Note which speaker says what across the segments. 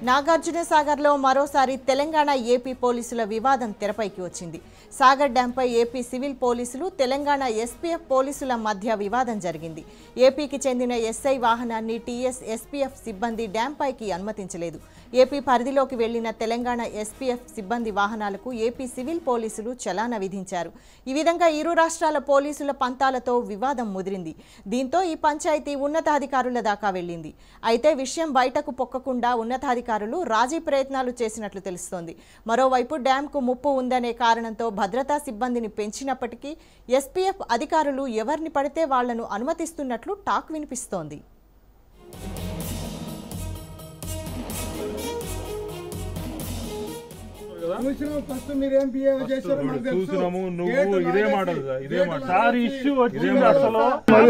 Speaker 1: నాగార్జున సాగర్లో మరోసారి తెలంగాణ ఏపీ పోలీసుల వివాదం తెరపైకి వచ్చింది సాగర్ డ్యాంపై ఏపీ సివిల్ పోలీసులు తెలంగాణ ఎస్పీఎఫ్ పోలీసుల మధ్య వివాదం జరిగింది ఏపీకి చెందిన ఎస్ఐ వాహనాన్ని టీఎస్ ఎస్పీఎఫ్ సిబ్బంది డ్యాంపైకి అనుమతించలేదు ఏపీ పరిధిలోకి వెళ్లిన తెలంగాణ ఎస్పీఎఫ్ సిబ్బంది వాహనాలకు ఏపీ సివిల్ పోలీసులు చలాన విధించారు ఈ విధంగా ఇరు రాష్ట్రాల పోలీసుల పంతాలతో వివాదం ముదిరింది దీంతో ఈ పంచాయతీ ఉన్నతాధికారుల దాకా వెళ్ళింది అయితే విషయం బయటకు పొక్కకుండా ఉన్నతాధికారులు రాజీ ప్రయత్నాలు చేసినట్లు తెలుస్తోంది మరోవైపు డ్యాంకు ముప్పు ఉందనే కారణంతో భద్రతా సిబ్బందిని పెంచినప్పటికీ ఎస్పీఎఫ్ అధికారులు ఎవరిని పడితే వాళ్లను అనుమతిస్తున్నట్లు టాక్ వినిపిస్తోంది
Speaker 2: చూసినాం ఫస్ట్ మీరు ఏం బిహేవ్ చేశారు మాకు తెలుసు.
Speaker 3: చూసినాము నువ్వు
Speaker 2: గేటు
Speaker 3: ఇదే
Speaker 2: లాగేసి,
Speaker 3: మాట కదా, ఇదే
Speaker 2: గేటు
Speaker 3: మాట.
Speaker 2: లాగేసి,
Speaker 3: సార్ ఇష్యూ వచ్చింది అసలు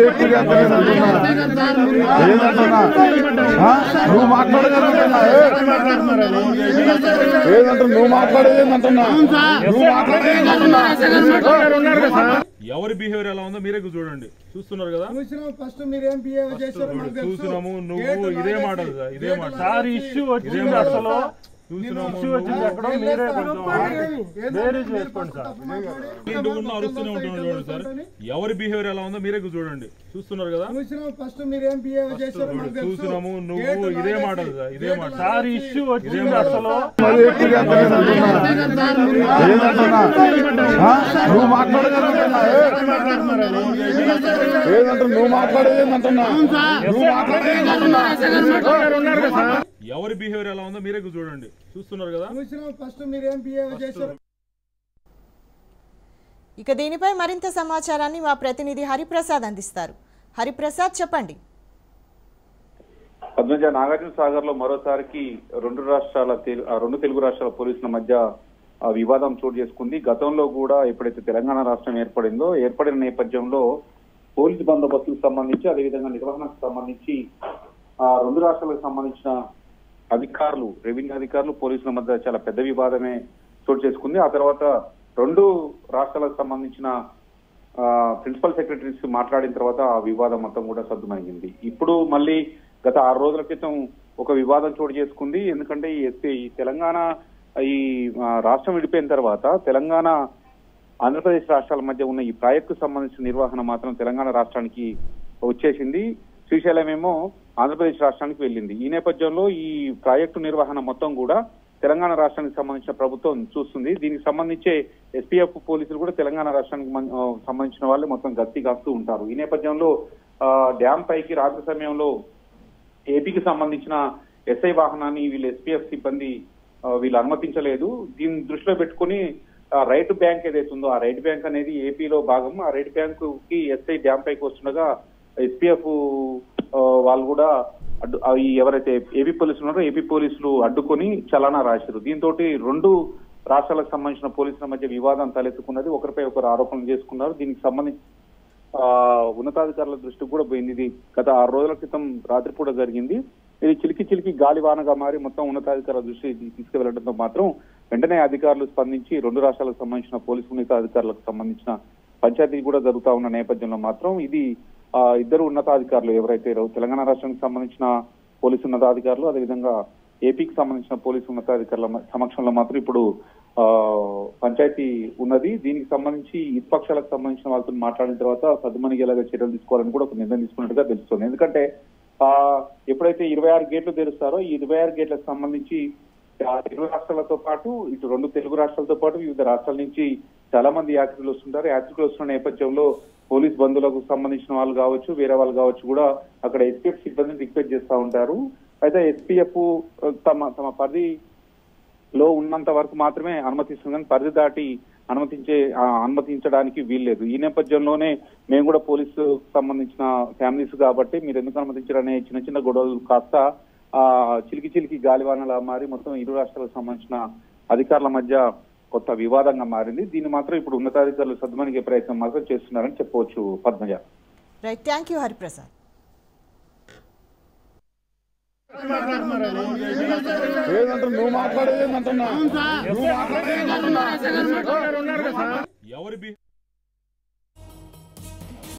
Speaker 4: నువ్వు మాట్లాడేదంటున్నా ఏదంటే నువ్వు మాట్లాడేది ఏంటంటున్నా నువ్వు మాట్లాడేది అంటున్నా
Speaker 3: ఎవరి బిహేవియర్ ఎలా ఉందో మీరే చూడండి చూస్తున్నారు కదా
Speaker 2: చూసినాం ఫస్ట్ మీరు ఏం బిహేవ్ చేశారు మాకు తెలుసు.
Speaker 3: చూసినాము నువ్వు
Speaker 2: గేటు
Speaker 3: ఇదే
Speaker 2: లాగేసి,
Speaker 3: మాట కదా, ఇదే
Speaker 2: గేటు
Speaker 3: మాట.
Speaker 2: లాగేసి,
Speaker 3: ఇష్యూ వచ్చింది
Speaker 2: ఇదే మాట.
Speaker 3: అసలు చూసినాము
Speaker 2: ఇష్యూ
Speaker 3: వచ్చింది
Speaker 2: ఎక్కడో మీరే కొంచెం బేరీజ్ వేసుకోండి సార్
Speaker 3: ఇంటి ఉన్న అరుస్తూనే ఉంటున్నాడు చూడండి సార్ ఎవరి బిహేవియర్ ఎలా ఉందో మీరే చూడండి చూస్తున్నారు కదా
Speaker 2: చూసినాం ఫస్ట్ మీరు ఏం బిహేవ్ చేశారు మాకు తెలుసు.
Speaker 3: చూసినాము నువ్వు
Speaker 2: గేటు
Speaker 3: ఇదే
Speaker 2: లాగేసి,
Speaker 3: మాట కదా, ఇదే
Speaker 2: గేటు
Speaker 3: మాట.
Speaker 2: లాగేసి,
Speaker 3: ఇష్యూ
Speaker 2: ఇదే
Speaker 3: వచ్చింది
Speaker 2: మాట.
Speaker 3: అసలు
Speaker 4: ఏదంటున్నా నువ్వు మాట్లాడేది అంటున్నా ఏదంటే నువ్వు మాట్లాడేది ఏంటంటున్నా నువ్వు మాట్లాడేది అంటున్నా
Speaker 3: ఎవరి బిహేవియర్ ఎలా ఉందో మీరే చూడండి చూస్తున్నారు కదా
Speaker 2: చూసినాం ఫస్ట్ మీరు ఏం బిహేవ్ చేశారు
Speaker 1: ఇక దీనిపై మరింత సమాచారాన్ని మా ప్రతినిధి హరిప్రసాద్ అందిస్తారు హరిప్రసాద్ చెప్పండి
Speaker 5: పద్మజ నాగార్జున సాగర్ లో మరోసారికి రెండు రాష్ట్రాల తెలు- ఆ రెండు తెలుగు రాష్ట్రాల పోలీసుల మధ్య ఆ వివాదం చోటు చేసుకుంది గతంలో కూడా ఎప్పుడైతే తెలంగాణ రాష్ట్రం ఏర్పడిందో ఏర్పడిన నేపథ్యంలో పోలీసు బందోబస్తుకు సంబంధించి అదేవిధంగా నిర్వహణకు సంబంధించి ఆ రెండు రాష్ట్రాలకు సంబంధించిన అధికారులు రెవెన్యూ అధికారులు పోలీసుల మధ్య చాలా పెద్ద వివాదమే చోటు చేసుకుంది ఆ తర్వాత రెండు రాష్ట్రాలకు సంబంధించిన ఆ, ప్రిన్సిపల్ సెక్రటరీస్ మాట్లాడిన తర్వాత ఆ వివాదం మొత్తం కూడా సద్దుమణిగింది ఇప్పుడు మళ్ళీ గత ఆరు రోజుల క్రితం ఒక వివాదం చోటు చేసుకుంది ఎందుకంటే ఈ ఎస్పీ ఈ తెలంగాణ ఈ ఆ, రాష్ట్రం విడిపోయిన తర్వాత తెలంగాణ ఆంధ్రప్రదేశ్ రాష్ట్రాల మధ్య ఉన్న ఈ ప్రాజెక్టు సంబంధించిన నిర్వహణ మాత్రం తెలంగాణ రాష్ట్రానికి వచ్చేసింది శ్రీశైలం ఏమో ఆంధ్రప్రదేశ్ రాష్ట్రానికి వెళ్ళింది ఈ నేపథ్యంలో ఈ ప్రాజెక్టు నిర్వహణ మొత్తం కూడా తెలంగాణ రాష్ట్రానికి సంబంధించిన ప్రభుత్వం చూస్తుంది దీనికి సంబంధించే ఎస్పీఎఫ్ పోలీసులు కూడా తెలంగాణ రాష్ట్రానికి మం- ఆ, సంబంధించిన వాళ్ళు మొత్తం గస్తీ కాస్తూ ఉంటారు ఈ నేపథ్యంలో ఆ, డ్యామ్ పైకి రాత్రి సమయంలో ఏపీకి సంబంధించిన ఎస్ఐ వాహనాన్ని వీళ్ళు ఎస్పీఎఫ్ సిబ్బంది ఆ, వీళ్ళు అనుమతించలేదు దీన్ని దృష్టిలో పెట్టుకుని ఆ రైట్ బ్యాంక్ ఏదైతే ఉందో ఆ రైట్ బ్యాంక్ అనేది ఏపీలో భాగం ఆ రైట్ బ్యాంక్ కి ఎస్ఐ డ్యామ్ పైకి వస్తుండగా ఎస్పీఎఫ్ వాళ్ళు కూడా అడ్డు ఆ ఈ ఎవరైతే ఏపీ పోలీసులు ఉన్నారో ఏపీ పోలీసులు అడ్డుకొని చలానా రాశారు దీంతో రెండు రాష్ట్రాలకు సంబంధించిన పోలీసుల మధ్య వివాదం తలెత్తుకున్నది ఒకరిపై ఒకరు ఆరోపణలు చేసుకున్నారు దీనికి సంబంధించి ఆ ఉన్నతాధికారుల దృష్టికి కూడా పోయింది ఇది గత ఆరు రోజుల క్రితం రాత్రిపూట జరిగింది ఇది చిలికి చిలికి గాలివానగా మారి మొత్తం ఉన్నతాధికారుల దృష్టి తీసుకువెళ్లడంతో మాత్రం వెంటనే అధికారులు స్పందించి రెండు రాష్ట్రాలకు సంబంధించిన పోలీసు ఉన్నతాధికారులకు సంబంధించిన పంచాయతీ కూడా జరుగుతా ఉన్న నేపథ్యంలో మాత్రం ఇది ఆ ఇద్దరు ఉన్నతాధికారులు ఎవరైతే రో- తెలంగాణ రాష్ట్రానికి సంబంధించిన పోలీసు ఉన్నతాధికారులు అదేవిధంగా ఏపీకి సంబంధించిన పోలీసు ఉన్నతాధికారుల మ- సమక్షంలో మాత్రం ఇప్పుడు ఆ పంచాయతీ ఉన్నది దీనికి సంబంధించి ఇరుపక్షాలకు సంబంధించిన వాళ్ళతో మాట్లాడిన తర్వాత సద్దుమణిగేలాగా చర్యలు తీసుకోవాలని కూడా ఒక నిర్ణయం తీసుకున్నట్టుగా తెలుస్తుంది ఎందుకంటే ఆ ఎప్పుడైతే ఇరవై ఆరు గేట్లు తెరుస్తారో ఈ ఇరవై ఆరు గేట్లకు సంబంధించి ఆ ఇరు రాష్ట్రాలతో పాటు ఇటు రెండు తెలుగు రాష్ట్రాలతో పాటు వివిధ రాష్ట్రాల నుంచి చాలా మంది యాత్రికులు వస్తుంటారు యాత్రికులు వస్తున్న నేపథ్యంలో పోలీస్ బంధువులకు సంబంధించిన వాళ్ళు కావచ్చు వేరే వాళ్ళు కావచ్చు కూడా అక్కడ ఎస్పీఎఫ్ సిబ్బందిని రిక్వెస్ట్ చేస్తూ ఉంటారు అయితే ఎస్పీఎఫ్ తమ తమ పరిధి లో ఉన్నంత వరకు మాత్రమే అనుమతిస్తుంది కానీ పరిధి దాటి అనుమతించే ఆ, అనుమతించడానికి వీల్లేదు ఈ నేపథ్యంలోనే మేము కూడా పోలీసు సంబంధించిన ఫ్యామిలీస్ కాబట్టి మీరు ఎందుకు అనుమతించారనే చిన్న చిన్న గొడవలు కాస్త ఆ చిలికి చిలికి గాలివానలా మారి మొత్తం ఇరు రాష్ట్రాలకు సంబంధించిన అధికారుల మధ్య కొత్త వివాదంగా మారింది దీన్ని మాత్రం ఇప్పుడు ఉన్నతాధికారులు సద్దుమణిగే ప్రయత్నం మాత్రం చేస్తున్నారని చెప్పవచ్చు Padmaja
Speaker 1: right thank you Hariprasad
Speaker 4: ఏదంటే నువ్వు మాట్లాడేది ఏంటంటున్నా నువ్వు మాట్లాడేది అంటున్నా
Speaker 3: ఎవరి బిహేవియర్